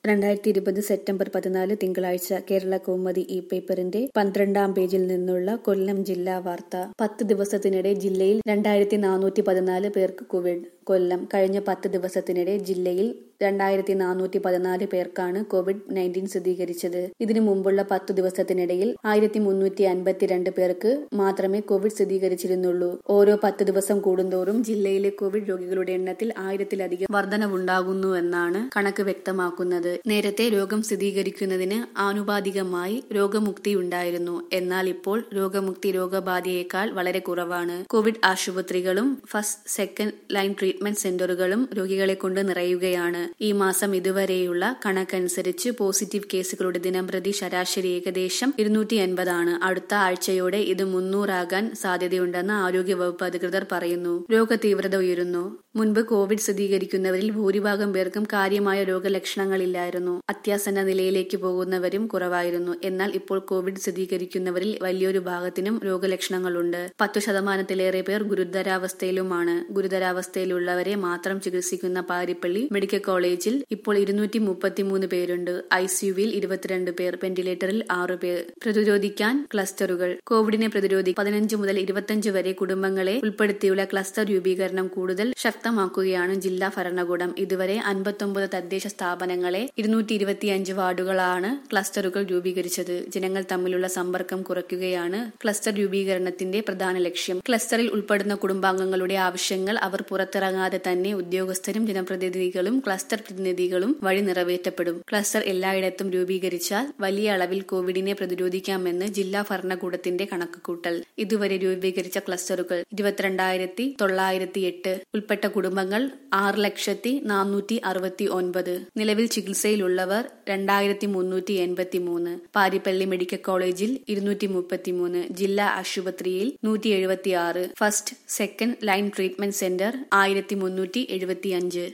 രണ്ടായിരത്തി ഇരുപത് സെപ്റ്റംബർ പതിനാല് തിങ്കളാഴ്ച കേരള കൗമുദി ഈ പേപ്പറിന്റെ പന്ത്രണ്ടാം പേജിൽ നിന്നുള്ള കൊല്ലം ജില്ലാ വാർത്ത പത്ത് ദിവസത്തിനിടെ ജില്ലയിൽ രണ്ടായിരത്തി നാനൂറ്റി പതിനാല് പേർക്ക് കോവിഡ് കൊല്ലം കഴിഞ്ഞ പത്ത് ദിവസത്തിനിടെ ജില്ലയിൽ രണ്ടായിരത്തി നാനൂറ്റി പതിനാല് പേർക്കാണ് കോവിഡ് നയൻറ്റീൻ സ്ഥിരീകരിച്ചത് ഇതിനു മുമ്പുള്ള പത്തു ദിവസത്തിനിടയിൽ ആയിരത്തി മുന്നൂറ്റി അൻപത്തിരണ്ട് പേർക്ക് മാത്രമേ കോവിഡ് സ്ഥിരീകരിച്ചിരുന്നുള്ളൂ ഓരോ പത്ത് ദിവസം കൂടുന്തോറും ജില്ലയിലെ കോവിഡ് രോഗികളുടെ എണ്ണത്തിൽ ആയിരത്തിലധികം വർധനവുണ്ടാകുന്നുവെന്നാണ് കണക്ക് വ്യക്തമാക്കുന്നത് നേരത്തെ രോഗം സ്ഥിരീകരിക്കുന്നതിന് ആനുപാതികമായി രോഗമുക്തിയുണ്ടായിരുന്നു എന്നാൽ ഇപ്പോൾ രോഗമുക്തി രോഗബാധയേക്കാൾ വളരെ കുറവാണ് കോവിഡ് ആശുപത്രികളും ഫസ്റ്റ് സെക്കൻഡ് ലൈൻ ട്രീറ്റ്മെന്റ് സെന്ററുകളും രോഗികളെ കൊണ്ട് നിറയുകയാണ് ഈ മാസം ഇതുവരെയുള്ള കണക്കനുസരിച്ച് പോസിറ്റീവ് കേസുകളുടെ ദിനംപ്രതി ശരാശരി ഏകദേശം ഇരുന്നൂറ്റി എൺപതാണ് അടുത്ത ആഴ്ചയോടെ ഇത് മുന്നൂറാകാൻ സാധ്യതയുണ്ടെന്ന് ആരോഗ്യവകുപ്പ് അധികൃതർ പറയുന്നു രോഗതീവ്രത ഉയരുന്നു മുൻപ് കോവിഡ് സ്ഥിരീകരിക്കുന്നവരിൽ ഭൂരിഭാഗം പേർക്കും കാര്യമായ രോഗലക്ഷണങ്ങളില്ലായിരുന്നു അത്യാസന്ന നിലയിലേക്ക് പോകുന്നവരും കുറവായിരുന്നു എന്നാൽ ഇപ്പോൾ കോവിഡ് സ്ഥിരീകരിക്കുന്നവരിൽ വലിയൊരു ഭാഗത്തിനും രോഗലക്ഷണങ്ങളുണ്ട് പത്തു ശതമാനത്തിലേറെ പേർ ഗുരുതരാവസ്ഥയിലുമാണ് ഗുരുതരാവസ്ഥയിലുള്ളവരെ മാത്രം ചികിത്സിക്കുന്ന പാരിപ്പള്ളി മെഡിക്കൽ കോളേജിൽ ഇപ്പോൾ ഇരുന്നൂറ്റി മുപ്പത്തിമൂന്ന് പേരുണ്ട് ഐസിയുവിൽ ഇരുപത്തിരണ്ട് പേർ വെന്റിലേറ്ററിൽ ആറു പേർ പ്രതിരോധിക്കാൻ ക്ലസ്റ്ററുകൾ കോവിഡിനെ പ്രതിരോധി പതിനഞ്ച് മുതൽ ഇരുപത്തിയഞ്ച് വരെ കുടുംബങ്ങളെ ഉൾപ്പെടുത്തിയുള്ള ക്ലസ്റ്റർ രൂപീകരണം കൂടുതൽ ശക്തമാക്കുകയാണ് ജില്ലാ ഭരണകൂടം ഇതുവരെ അൻപത്തൊമ്പത് തദ്ദേശ സ്ഥാപനങ്ങളെ ഇരുന്നൂറ്റി ഇരുപത്തിയഞ്ച് വാർഡുകളാണ് ക്ലസ്റ്ററുകൾ രൂപീകരിച്ചത് ജനങ്ങൾ തമ്മിലുള്ള സമ്പർക്കം കുറയ്ക്കുകയാണ് ക്ലസ്റ്റർ രൂപീകരണത്തിന്റെ പ്രധാന ലക്ഷ്യം ക്ലസ്റ്ററിൽ ഉൾപ്പെടുന്ന കുടുംബാംഗങ്ങളുടെ ആവശ്യങ്ങൾ അവർ പുറത്തിറങ്ങാതെ തന്നെ ഉദ്യോഗസ്ഥരും ജനപ്രതിനിധികളും ക്ലസ്റ്റർ പ്രതിനിധികളും വഴി നിറവേറ്റപ്പെടും ക്ലസ്റ്റർ എല്ലായിടത്തും രൂപീകരിച്ചാൽ വലിയ അളവിൽ കോവിഡിനെ പ്രതിരോധിക്കാമെന്ന് ജില്ലാ ഭരണകൂടത്തിന്റെ കണക്കുകൂട്ടൽ ഇതുവരെ രൂപീകരിച്ച ക്ലസ്റ്ററുകൾ ഇരുപത്തിരണ്ടായിരത്തി തൊള്ളായിരത്തി എട്ട് ഉൾപ്പെട്ട കുടുംബങ്ങൾ ആറ് ലക്ഷത്തി നാനൂറ്റി അറുപത്തി ഒൻപത് നിലവിൽ ചികിത്സയിലുള്ളവർ രണ്ടായിരത്തി മുന്നൂറ്റി എൺപത്തി മൂന്ന് പാരിപ്പള്ളി മെഡിക്കൽ കോളേജിൽ ഇരുന്നൂറ്റി മുപ്പത്തിമൂന്ന് ജില്ലാ ആശുപത്രിയിൽ നൂറ്റി എഴുപത്തി ആറ് first second line treatment centre ആയിരത്തി മുന്നൂറ്റി എഴുപത്തി അഞ്ച്